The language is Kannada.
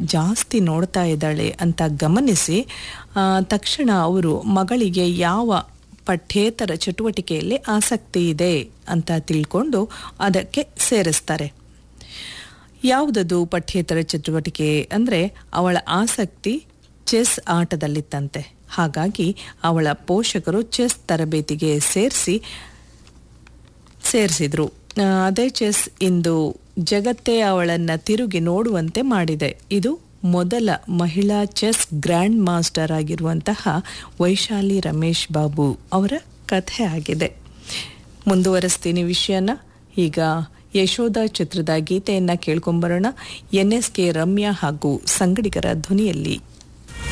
ಜಾಸ್ತಿ ನೋಡ್ತಾ ಇದ್ದಾಳೆ ಅಂತ ಗಮನಿಸಿ ಆ, ತಕ್ಷಣ ಅವರು ಮಗಳಿಗೆ ಯಾವ ಪಠ್ಯೇತರ ಚಟುವಟಿಕೆಯಲ್ಲಿ ಆಸಕ್ತಿ ಇದೆ ಅಂತ ತಿಳ್ಕೊಂಡು ಅದಕ್ಕೆ ಸೇರಿಸ್ತಾರೆ ಯಾವುದದು ಪಠ್ಯೇತರ ಚಟುವಟಿಕೆ ಅಂದರೆ ಅವಳ ಆಸಕ್ತಿ ಚೆಸ್ ಆಟದಲ್ಲಿತ್ತಂತೆ ಹಾಗಾಗಿ ಅವಳ ಪೋಷಕರು ಚೆಸ್ ತರಬೇತಿಗೆ ಸೇರಿಸಿ ಸೇರಿಸಿದ್ರು ಆ, ಅದೇ ಚೆಸ್ ಇಂದು ಜಗತ್ತೇ ಅವಳನ್ನು ತಿರುಗಿ ನೋಡುವಂತೆ ಮಾಡಿದೆ ಇದು ಮೊದಲ ಮಹಿಳಾ ಚೆಸ್ ಗ್ರ್ಯಾಂಡ್ ಮಾಸ್ಟರ್ ಆಗಿರುವಂತಹ ವೈಶಾಲಿ ರಮೇಶ್ ಬಾಬು ಅವರ ಕಥೆ ಆಗಿದೆ ಮುಂದುವರಿಸ್ತೀನಿ ವಿಷಯನ ಈಗ ಯಶೋಧ ಚಿತ್ರದ ಗೀತೆಯನ್ನ ಕೇಳ್ಕೊಂಬರೋಣ ಎನ್ ಎಸ್ ಕೆ ರಮ್ಯಾ ಹಾಗೂ ಸಂಗಡಿಗರ ಧ್ವನಿಯಲ್ಲಿ